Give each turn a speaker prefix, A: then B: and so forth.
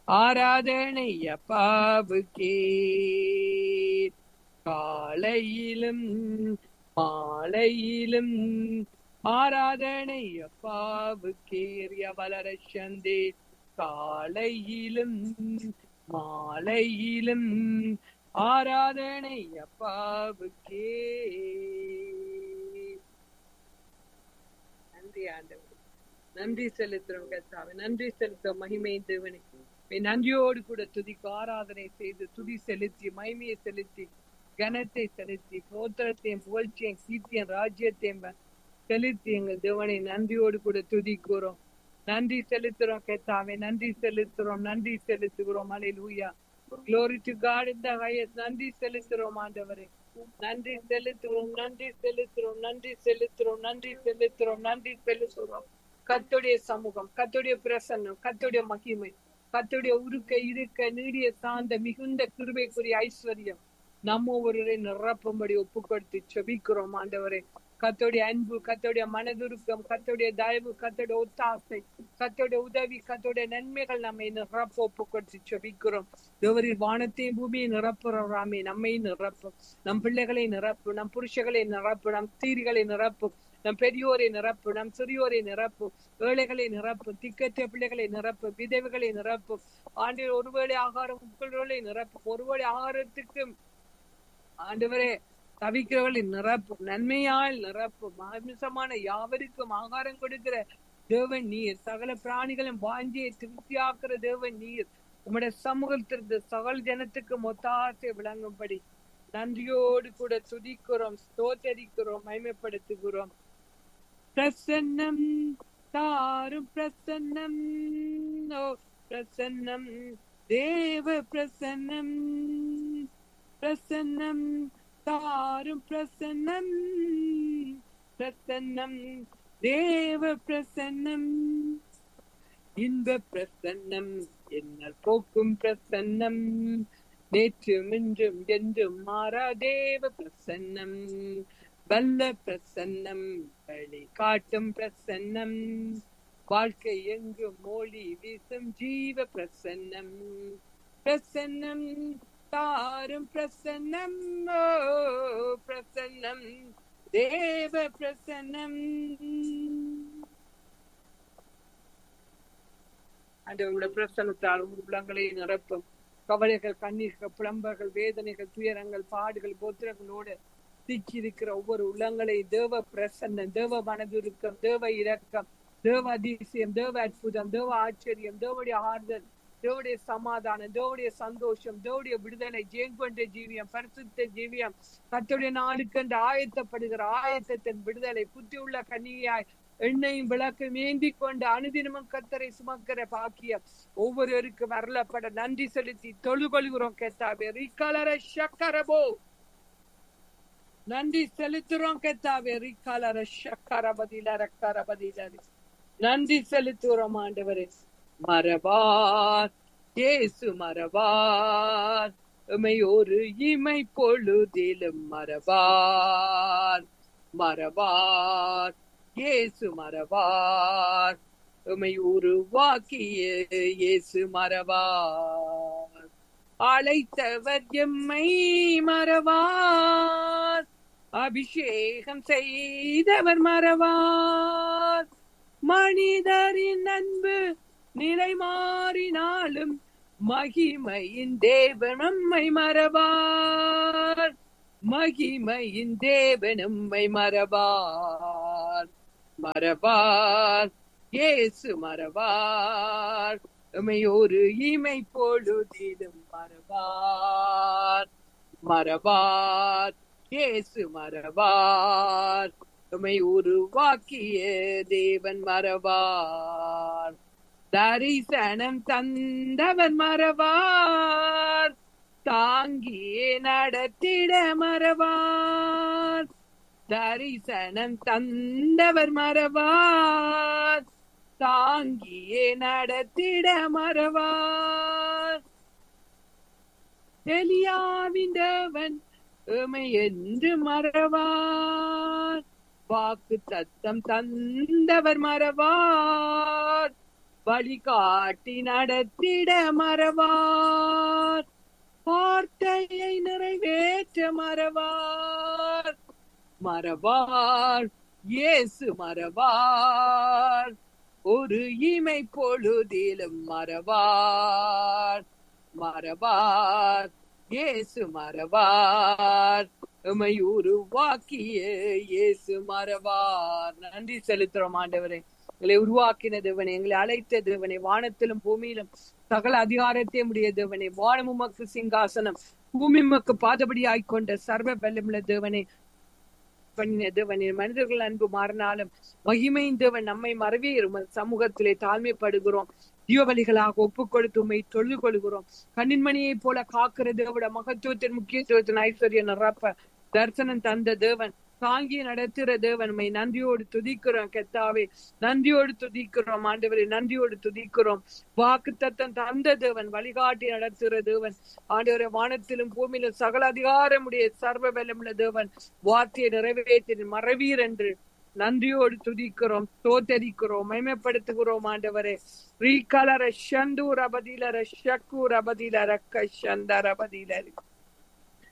A: ஆராதனை அப்பாவுக்கே காலையிலும் மாலையிலும் ஆராதனை அப்பாவுக்கே வளர சந்தே காலையிலும் மாலையிலும் ஆராதனை அப்பாவுக்கே நன்றி ஆண்டவர் நன்றி செலுத்துறோம் கத்தாவே நன்றி செலுத்தும் மகிமை தேவனுக்கு நன்றியோடு கூட துதிக்கு ஆராதனை செய்து துதி செலுத்தி மகிமையை செலுத்தி கனத்தை செலுத்தி போத்திரத்தையும் புகழ்ச்சியும் கீர்த்தியும் ராஜ்யத்தையும் செலுத்தி எங்கள் தேவனை நன்றியோடு கூட துதிக்கிறோம் நன்றி செலுத்துறோம் கேத்தாவே நன்றி செலுத்துறோம் நன்றி செலுத்துகிறோம் அலையிலூயா Glory to God in the highest. நன்றி செலுத்துறோம் ஆண்டவரே நன்றி செலுத்துறோம் நன்றி செலுத்துறோம் நன்றி செலுத்துறோம் நன்றி செலுத்துறோம் நன்றி செலுத்துறோம் கத்துடைய சமூகம் கத்துடைய பிரசன்னம் கத்துடைய மகிமை கத்துடைய உருக்க இருக்க நீடிய சார்ந்த மிகுந்த கிருபைக்குரிய ஐஸ்வர்யம் நம்ம ஒருவரை நிரப்பும்படி ஒப்பு கொடுத்து செபிக்கிறோம் ஆண்டவரே கத்தோடைய அன்பு கத்தோடைய மனதுருக்கம் கத்தோடைய தயவு கத்தோடைய ஒத்தாசை கத்தோடைய உதவி கத்தோடைய நன்மைகள் நம்மை நிரப்ப ஒப்பு கொடுத்து செபிக்கிறோம் தேவரில் வானத்தையும் பூமியை நிரப்புறாமே நம்மை நிரப்பு நம் பிள்ளைகளை நிரப்பு நம் புருஷகளை நிரப்பு நம் தீரிகளை நிரப்பு நம் பெரியோரை நிரப்பு நம் சிறியோரை நிரப்பு ஏழைகளை நிரப்பு திக்கற்ற பிள்ளைகளை நிரப்பு விதவைகளை நிரப்பு ஆண்டில் ஒருவேளை ஆகாரம் உட்கொள்களை நிரப்பு ஒருவேளை ஆகாரத்துக்கு ஆண்டவரே தவிக்கிறவர்களை நிரப்பு நன்மையால் நிரப்பு மாமிசமான யாவருக்கும் ஆகாரம் கொடுக்கிற தேவன் நீர் சகல பிராணிகளும் வாஞ்சியை திருப்தியாக்குற தேவன் நீர் உம்முடைய சமூகத்திற்கு சகல ஜனத்துக்கு மொத்தாசை விளங்கும்படி நன்றியோடு கூட துதிக்கிறோம் ஸ்தோத்தரிக்கிறோம் மயமைப்படுத்துகிறோம் பிரசன்னம் தாரும் பிரசன்னம் ஓ பிரசன்னம் தேவ பிரசன்னம் பிரசன்னம் தாரும் பிரசன்னம் பிரசன்னம் தேவ பிரசன்னம் இன்ப பிரசன்னம் என்ன போக்கும் பிரசன்னம் நேற்றும் இன்றும் என்றும் மாறா தேவ பிரசன்னம் வல்ல பிரசன்னம் வழி காட்டும் பிரசன்னம் வாழ்க்கை எங்கும் மொழி வீசும் ஜீவ பிரசன்னம் பிரசன்னம் தாரும் பிரசன்னம் ஓ பிரசன்னம் தேவ பிரசன்னம் ஆண்டவருடைய பிரசனத்தால் உள்ளங்களை நிரப்பும் கவலைகள் கண்ணீர்கள் புலம்பர்கள் வேதனைகள் துயரங்கள் பாடுகள் போத்திரங்களோடு திக்கி இருக்கிற ஒவ்வொரு உள்ளங்களை தேவ பிரசன்னம் தேவ மனதுருக்கம் தேவ இரக்கம் தேவ அதிசயம் தேவ அற்புதம் தேவ ஆச்சரியம் தேவடைய ஆறுதல் தேவடைய சமாதானம் தேவடைய சந்தோஷம் தேவடைய விடுதலை ஜெயங்கொண்ட ஜீவியம் பரிசுத்த ஜீவியம் கத்துடைய நாளுக்கென்று ஆயத்தப்படுகிற ஆயத்தத்தின் விடுதலை புத்தியுள்ள கன்னியாய் எண்ணெயும் விளக்கும் ஏந்தி கொண்டு அனுதினமும் கத்தரை சுமக்கிற பாக்கியம் ஒவ்வொருவருக்கு வரலப்பட நன்றி செலுத்தி தொழுகொள்கிறோம் கேத்தாவே ரிக்கலர சக்கரபோ நன்றி செலுத்துறோம் கேத்தாவே ரிக்கலர சக்கரபதியில ரக்கரபதியில நன்றி செலுத்துறோம் ஆண்டவரே மரபார் இயேசு மரபார் உமை ஒரு இமை பொழுதிலும் மரபார் மரபார் இயேசு மரபார் உமை உருவாக்கிய இயேசு மரபார் அழைத்தவர் எம்மை மரவார் அபிஷேகம் செய்தவர் மரவார் மனிதரின் அன்பு நிலை மாறினாலும் மகிமையின் தேவன் நம்மை மரபார் மகிமையின் தேவன் நம்மை மரபார் மரபார் இயேசு மரபார் உமை ஒரு இமை பொழுதிலும் மரபார் மரபார் இயேசு மரபார் உமை உருவாக்கிய தேவன் மரபார் தரிசனம் தந்தவன் மரபார் தாங்கியே நடத்திட மரபார் தரிசனம் தந்தவர் மரபார் தாங்கியே நடத்திட மரபார் எலியாவிந்தவன் எமை என்று மறவார் வாக்கு தத்தம் தந்தவர் மறவார் வழிகாட்டி நடத்திட மறவார் வார்த்தையை நிறைவேற்ற மறவார் மறவார் இயேசு மறவார் ஒரு இமை பொழுதிலும் மறவார் மறவார் இயேசு மறவார் எமை உருவாக்கிய இயேசு மறவார் நன்றி செலுத்துறோம் ஆண்டவரே எங்களை உருவாக்கின தேவனே எங்களை அழைத்த தேவனே வானத்திலும் பூமியிலும் சகல அதிகாரத்தையும் உடைய தேவனே வானம் உமக்கு சிங்காசனம் பூமி உமக்கு பாதபடி ஆய்கொண்ட சர்வ பலமுள்ள தேவனே பண்ணின தேவனே மனிதர்கள் அன்பு மாறினாலும் மகிமையின் தேவன் நம்மை மறவே சமூகத்திலே தாழ்மைப்படுகிறோம் ஜீவபலிகளாக ஒப்புக் கொடுத்து உண்மை தொழுது கொள்கிறோம் கண்ணின்மணியை போல காக்கிற தேவட மகத்துவத்தின் முக்கியத்துவத்தின் ஐஸ்வர்ய நிரப்ப தரிசனம் தந்த தேவன் தாங்கி நடத்துகிற தேவன் உண்மை நன்றியோடு துதிக்கிறோம் கெத்தாவே நன்றியோடு துதிக்கிறோம் ஆண்டவரை நன்றியோடு துதிக்கிறோம் வாக்கு தத்தம் தந்த தேவன் வழிகாட்டி நடத்துகிற தேவன் ஆண்டவரை வானத்திலும் பூமியிலும் சகல அதிகாரமுடைய சர்வ பலமுள்ள தேவன் வார்த்தையை நிறைவேற்றி மறவீர் என்று நன்றியோடு துதிக்கிறோம் தோத்தரிக்கிறோம் மைமைப்படுத்துகிறோம் ஆண்டவரே ரீகலர ஷந்தூர் அபதிலர ஷக்கூர் அபதிலர கஷந்தர் அபதிலரி